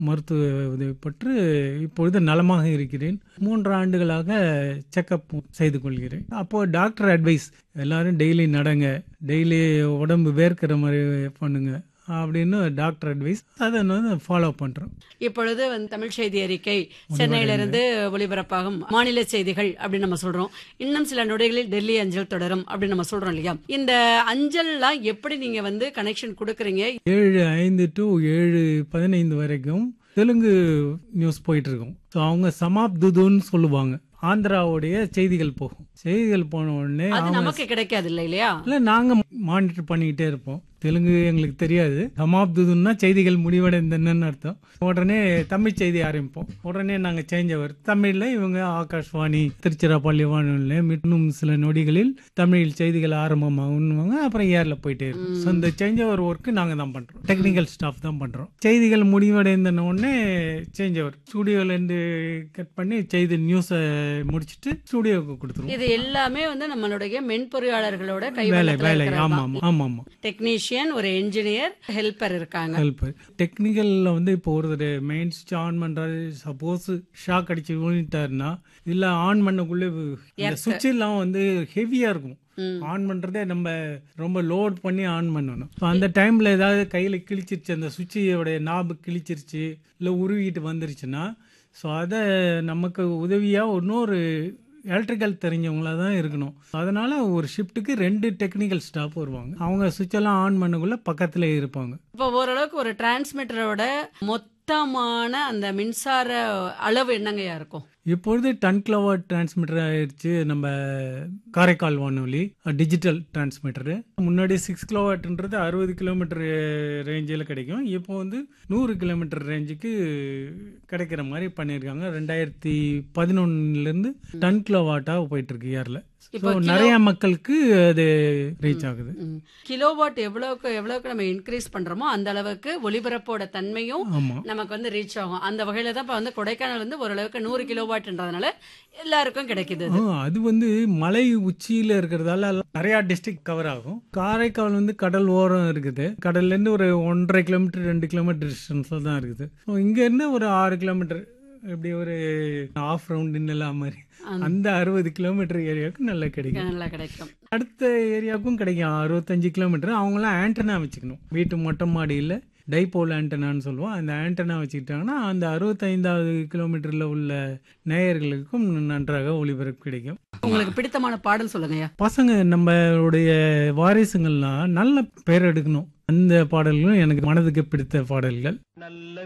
மருத்துவ உதவி பெற்று இப்பொழுது நலமாக இருக்கிறேன் மூன்று ஆண்டுகளாக செக்கப் செய்து கொள்கிறேன் அப்போ டாக்டர் அட்வைஸ் எல்லாரும் டெய்லி நடங்க டெய்லி உடம்பு வேர்க்கிற மாதிரி பண்ணுங்க அப்படின்னு டாக்டர் அட்வைஸ் அதை வந்து ஃபாலோ பண்றோம் இப்பொழுது வந்து தமிழ் செய்தி அறிக்கை சென்னையிலிருந்து ஒளிபரப்பாகும் மாநில செய்திகள் அப்படின்னு நம்ம சொல்றோம் இன்னும் சில நொடிகளில் டெல்லி அஞ்சல் தொடரும் அப்படின்னு நம்ம சொல்றோம் இல்லையா இந்த அஞ்சல்லாம் எப்படி நீங்க வந்து கனெக்ஷன் கொடுக்குறீங்க ஏழு ஐந்து டு ஏழு பதினைந்து வரைக்கும் தெலுங்கு நியூஸ் போயிட்டு இருக்கும் ஸோ அவங்க சமாப்துதுன்னு சொல்லுவாங்க ஆந்திராவுடைய செய்திகள் போகும் செய்திகள் போன உடனே அது அவங்க நமக்கு கிடைக்காது இல்லை இல்லையா இல்ல நாங்க மானிட்டர் பண்ணிக்கிட்டே இருப்போம் தெலுங்கு எங்களுக்கு தெரியாது சமாப்துதுன்னா செய்திகள் முடிவடைந்தன்னு அர்த்தம் உடனே தமிழ் செய்தி ஆரம்பிப்போம் உடனே நாங்க சேஞ்ச் அவர் தமிழ்ல இவங்க ஆகாஷ்வாணி திருச்சிராப்பள்ளி வானொலி இன்னும் சில நொடிகளில் தமிழ் செய்திகள் ஆரம்பமாகுவாங்க அப்புறம் ஏர்ல போயிட்டே இருக்கும் ஸோ இந்த சேஞ்ச் ஓவர் ஒர்க்கு நாங்க தான் பண்றோம் டெக்னிக்கல் ஸ்டாஃப் தான் பண்றோம் செய்திகள் முடிவடைந்த உடனே சேஞ்ச் ஓவர் ஸ்டூடியோல இருந்து கட் பண்ணி செய்தி நியூஸை முடிச்சிட்டு ஸ்டூடியோவுக்கு கொடுத்துருவோம் இது எல்லாமே வந்து நம்மளுடைய மென்பொறியாளர்களோட வேலை வேலை கைவண்ணத்தில் ஆமா ஆமா ஆமா ஆமா டெக்னீஷியன் ஒரு என்ஜினியர் ஹெல்ப்பர் இருக்காங்க ஹெல்ப் டெக்னிக்கல்ல வந்து இப்போ ஒருத்தர் மெயின் சுவிட்ச் ஆன் பண்றாரு சப்போஸ் ஷாக் அடிச்சு விழுந்துட்டாருன்னா இல்ல ஆன் பண்ணக்குள்ளே இந்த சுவிட்ச் எல்லாம் வந்து ஹெவியா இருக்கும் ம். ஆன் பண்றதே நம்ம ரொம்ப லோட் பண்ணி ஆன் பண்ணணும் So, அந்த டைம்ல ஏதாவது கையில கிழிச்சிருச்சு அந்த சுவிட்சோடைய நாபு கிழிச்சிருச்சு இல்ல உருவிட்டு வந்துருச்சுன்னா ஸோ அதை நமக்கு உதவியா இன்னொரு எலக்ட்ரிக்கல் தெரிஞ்சவங்களா தான் இருக்கணும் அதனால ஒரு ஷிஃப்ட்டுக்கு ரெண்டு டெக்னிக்கல் ஸ்டாஃப் வருவாங்க அவங்க சுவிட்ச் எல்லாம் ஆன் பண்ணக்குள்ள பக்கத்துல இருப்பாங்க இப்போ ஓரளவுக்கு ஒரு டிரான்ஸ்மிட்டரோட மொத்தமான அந்த மின்சார அளவு என்னங்கய்யா இருக்கும் இப்பொழுது டன் கிலோவாட் டிரான்ஸ்மிட்டர் ஆயிடுச்சு நம்ம காரைக்கால் வானொலி டிஜிட்டல் டிரான்ஸ்மிட்டரு முன்னாடி சிக்ஸ் கிலோவாட்ன்றது அறுபது கிலோமீட்டர் ரேஞ்சில் கிடைக்கும் இப்போ வந்து நூறு கிலோமீட்டர் ரேஞ்சுக்கு கிடைக்கிற மாதிரி பண்ணியிருக்காங்க ரெண்டாயிரத்தி பதினொன்னுலேருந்து டன் கிலோவாட்டாக போயிட்டு இருக்கு இயரில் இப்போ ஸோ நிறைய மக்களுக்கு அது ரீச் ஆகுது கிலோவாட் எவ்வளவுக்கு எவ்வளவுக்கு நம்ம இன்க்ரீஸ் பண்றோமோ அந்த அளவுக்கு ஒளிபரப்போட தன்மையும் ஆமாம் நமக்கு வந்து ரீச் ஆகும் அந்த வகையில தான் இப்ப வந்து கொடைக்கானல் வந்து ஓரளவுக்கு நூறு கிலோவாட்ன்றதுனால எல்லாருக்கும் கிடைக்குது அது. ஆ, அது வந்து மலை உச்சியில இருக்கிறதால நிறைய டிஸ்ட்ரிக்ட் கவர் ஆகும் காரைக்கால் வந்து கடல் ஓரம் இருக்குது கடல்ல இருந்து ஒரு ஒன்றரை கிலோமீட்டர் ரெண்டு கிலோமீட்டர் டிஸ்டன்ஸ்ல தான் இருக்குது ஸோ இங்க இருந்து ஒரு ஆறு கிலோமீட்டர் இப்படி ஒரு ஆஃப் ரவுண்ட் எல்லாம் மாதிரி அந்த அறுபது கிலோமீட்டர் ஏரியாவுக்கு நல்லா கிடைக்கும் நல்லா கிடைக்கும் அடுத்த ஏரியாவுக்கும் கிடைக்கும் அறுபத்தஞ்சு கிலோமீட்டர் அவங்களாம் ஆண்டனா வச்சுக்கணும் வீட்டு மொட்டை மாடியில் டைபோல் ஆண்டனான்னு சொல்லுவோம் அந்த ஆண்டனா வச்சுக்கிட்டாங்கன்னா அந்த அறுபத்தைந்தாவது கிலோமீட்டரில் உள்ள நேயர்களுக்கும் நன்றாக ஒளிபரப்பு கிடைக்கும் உங்களுக்கு பிடித்தமான பாடல் சொல்லுங்கய்யா பசங்க நம்மளுடைய வாரிசுங்கள்லாம் நல்ல பேர் எடுக்கணும் அந்த பாடல்களும் எனக்கு மனதுக்கு பிடித்த பாடல்கள்